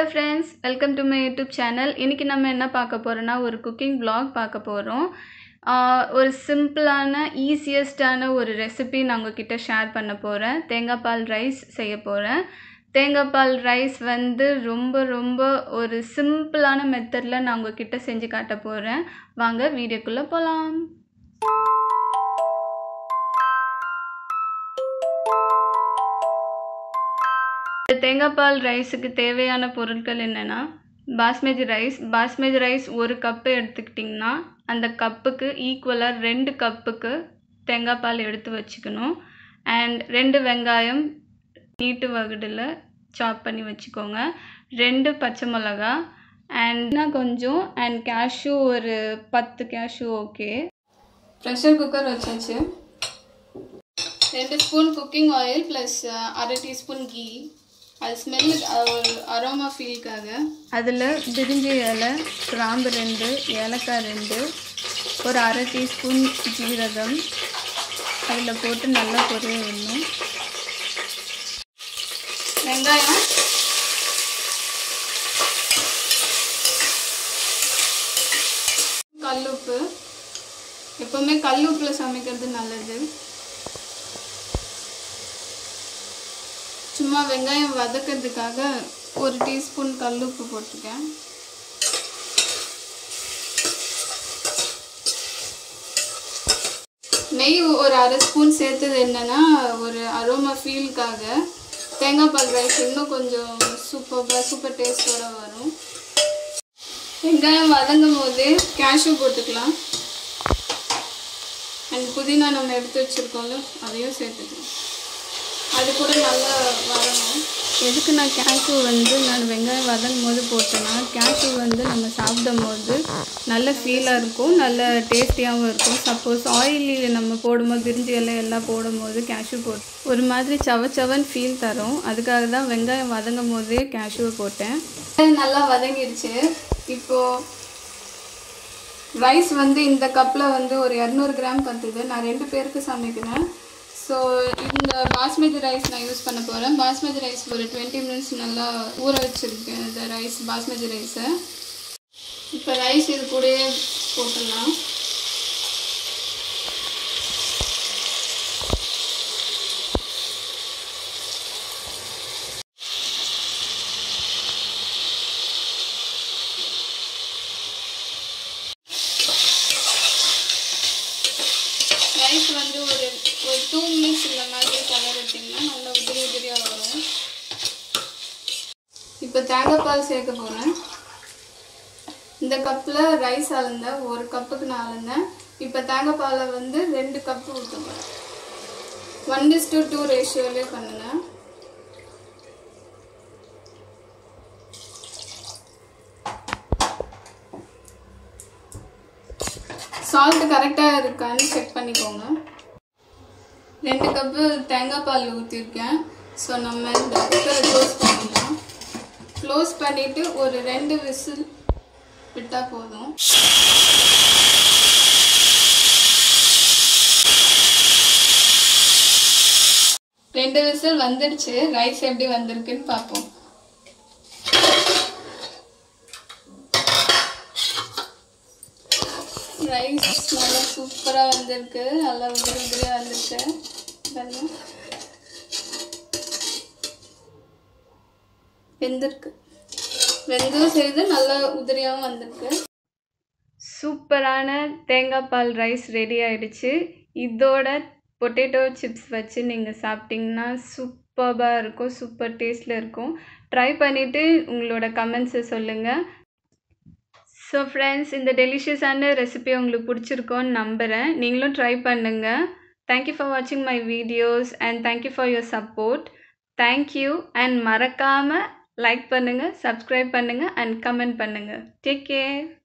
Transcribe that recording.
friends welcome to my YouTube channel இன்றைக்கி நம்ம என்ன பார்க்க போகிறோன்னா ஒரு குக்கிங் vlog பார்க்க போகிறோம் ஒரு சிம்பிளான ஈஸியஸ்டான ஒரு ரெசிபி நான் உங்ககிட்ட ஷேர் பண்ண போகிறேன் தேங்காய் பால் ரைஸ் செய்ய போகிறேன் தேங்காய் பால் ரைஸ் வந்து ரொம்ப ரொம்ப ஒரு சிம்பிளான மெத்தடில் நான் உங்ககிட்ட செஞ்சு காட்ட போகிறேன் வாங்க வீடியோக்குள்ளே போகலாம் தேங்காய் பால் ரைஸுக்கு தேவையான பொருட்கள் என்னென்னா பாஸ்மதி ரைஸ் பாஸ்மதி ரைஸ் ஒரு கப்பு எடுத்துக்கிட்டிங்கன்னா அந்த கப்புக்கு ஈக்குவலாக ரெண்டு கப்புக்கு தேங்காய் பால் எடுத்து வச்சுக்கணும் அண்ட் ரெண்டு வெங்காயம் நீட்டு வகுடில் சாப் பண்ணி வச்சுக்கோங்க ரெண்டு பச்சை மிளகா அண்ட் கொஞ்சம் அண்ட் கேஷ்யூ ஒரு பத்து கேஷ்யூ ஓகே ப்ரெஷர் குக்கர் வச்சாச்சு ரெண்டு ஸ்பூன் குக்கிங் ஆயில் ப்ளஸ் அரை டீஸ்பூன் கீ அது ஸ்மெல் ஒரு அரோமா ஃபீலுக்காக அதில் பிரிஞ்சி இலை கிராம்பு ரெண்டு ஏலக்காய் ரெண்டு ஒரு அரை டீஸ்பூன் ஜீரகம் அதில் போட்டு நல்லா பொரிய விடணும் வெங்காயம் கல்லுப்பு எப்போவுமே கல்லுப்பில் சமைக்கிறது நல்லது சும்மா வெங்காயம் வதக்கிறதுக்காக ஒரு டீஸ்பூன் கல்லுப்பு போட்டிருக்கேன் நெய் ஒரு அரை ஸ்பூன் சேர்த்தது என்னென்னா ஒரு அரோமா ஃபீலுக்காக தேங்காய் பால் ரைஸ் இன்னும் கொஞ்சம் சூப்பராக சூப்பர் டேஸ்டோட வரும் வெங்காயம் வதங்கும் போதே கேஷ்யூ போட்டுக்கலாம் அண்ட் புதினா நம்ம எடுத்து வச்சுருக்கோம்ல அதையும் சேர்த்துக்கலாம் அது கூட நல்லா வரணும் எதுக்கு நான் கேஷ்யூ வந்து நான் வெங்காயம் வதங்கும் போது போட்டேன்னா கேஷ்யூ வந்து நம்ம சாப்பிடும் போது நல்ல ஃபீலாக இருக்கும் நல்ல டேஸ்டியாகவும் இருக்கும் சப்போஸ் ஆயிலி நம்ம போடும்போது பிரிஞ்சி எல்லாம் எல்லாம் போடும்போது கேஷ்யூ போட்டு ஒரு மாதிரி சவ சவன் ஃபீல் தரும் அதுக்காக தான் வெங்காயம் வதங்கும் போதே கேஷ்யூ போட்டேன் நல்லா வதங்கிடுச்சு இப்போது ரைஸ் வந்து இந்த கப்பில் வந்து ஒரு இரநூறு கிராம் பத்துது நான் ரெண்டு பேருக்கு சமைக்கிறேன் ஸோ இந்த பாஸ்மதி ரைஸ் நான் யூஸ் பண்ண போகிறேன் பாஸ்மதி ரைஸ் ஒரு டுவெண்ட்டி மினிட்ஸ் நல்லா ஊற வச்சுருக்கேன் இந்த ரைஸ் பாஸ்மதி ரைஸை இப்போ ரைஸ் இது கூடயே போட்டுடலாம் ரைஸ் வந்து ஒரு ஒரு டூ மினிட்ஸ் இந்த மாதிரி கலர் விட்டிங்கன்னா நல்லா உதிரி உதிரியாக வரும் இப்போ தேங்காய் பால் சேர்க்க போகிறேன் இந்த கப்பில் ரைஸ் அளந்தேன் ஒரு கப்புக்கு நான் அளந்தேன் இப்போ தேங்காய் பாலை வந்து ரெண்டு கப்பு ஊற்ற போகிறேன் ஒன் டிஸ் டு டூ ரேஷியோலேயே பண்ணுங்கள் சால்ட் கரெக்டாக இருக்கான்னு செக் பண்ணிக்கோங்க ரெண்டு கப்பு தேங்காய் பால் ஊற்றிருக்கேன் ஸோ நம்ம இந்த குக்கரை க்ளோஸ் பண்ணிடலாம் க்ளோஸ் பண்ணிவிட்டு ஒரு ரெண்டு விசில் விட்டால் போதும் ரெண்டு விசில் வந்துடுச்சு ரைஸ் எப்படி வந்திருக்குன்னு பார்ப்போம் ரைஸ் நல்லா சூப்பராக வந்திருக்கு நல்லா உதிரி உதிரியாக வந்திருக்கு பாருங்க வெந்திருக்கு வெந்தும் செய்து நல்லா உதிரியாகவும் வந்திருக்கு சூப்பரான தேங்காய் பால் ரைஸ் ரெடி ஆயிடுச்சு இதோட பொட்டேட்டோ சிப்ஸ் வச்சு நீங்கள் சாப்பிட்டிங்கன்னா சூப்பராக இருக்கும் சூப்பர் டேஸ்ட்டில் இருக்கும் ட்ரை பண்ணிவிட்டு உங்களோட கமெண்ட்ஸை சொல்லுங்கள் ஸோ ஃப்ரெண்ட்ஸ் இந்த டெலிஷியஸான ரெசிபி உங்களுக்கு பிடிச்சிருக்கோன்னு நம்புகிறேன் நீங்களும் ட்ரை பண்ணுங்கள் தேங்க்யூ ஃபார் வாட்சிங் my videos and thank you for your support thank you and மறக்காமல் லைக் பண்ணுங்கள் சப்ஸ்கிரைப் பண்ணுங்கள் அண்ட் கமெண்ட் பண்ணுங்கள் டேக் கேர்